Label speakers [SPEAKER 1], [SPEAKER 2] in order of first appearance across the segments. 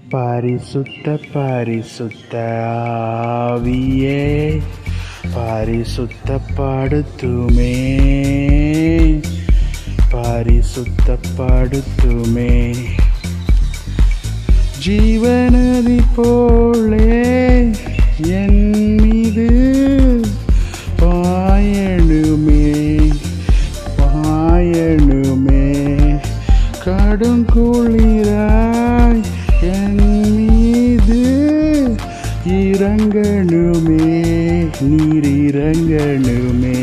[SPEAKER 1] பரிசுத்த பரிசுத்த ஆவியே பரிசுத்தப்படுத்துமே பரிசுத்தப்படுத்துமே ஜீவனதி போலே என் மீது பாயணுமே பாயணுமே கடும் குளிராய் என் மீது இறங்கணுமே நீர் இறங்கணுமே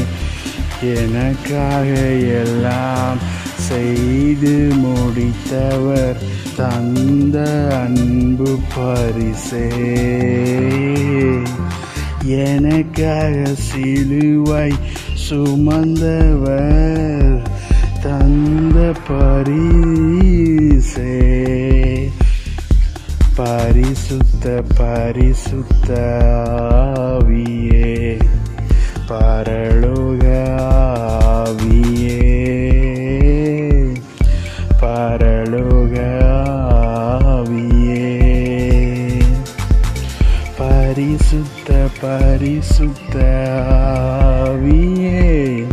[SPEAKER 1] எனக்காக எல்லாம் செய்து முடித்தவர் தந்த அன்பு பரிசே எனக்காக சிலுவை சுமந்தவர் தந்த பரிசே பரிசுத்த பரிசுத்த ஆவியே பரலோக ஆவியே பரலோக ஆவியே பரிசுத்த பரிசுத்த ஆவியே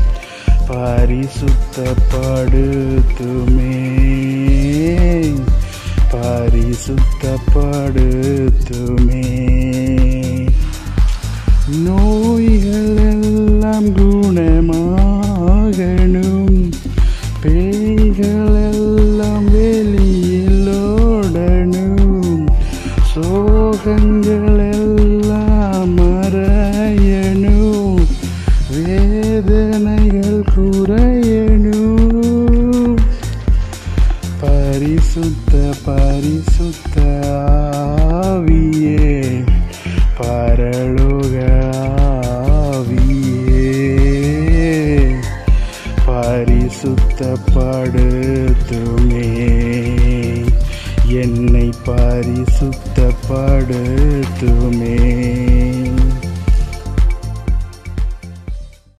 [SPEAKER 1] பரிசுத்தப்படுத்துமே பரிசுத்தப்படுத்துமே நோய்கள் எல்லாம் குணமாகணும் பேய்கள் எல்லாம் வெளியில் ஓடணும் சோகங்கள் எல்லாம் மறையணும் வேதனைகள் குறையணும் பரிசுத்த பரிசுத்த ஆவியே பரலோக ஆவியே பரிசுத்தப்படுத்துமே என்னை பரிசுத்தப்படுத்துமே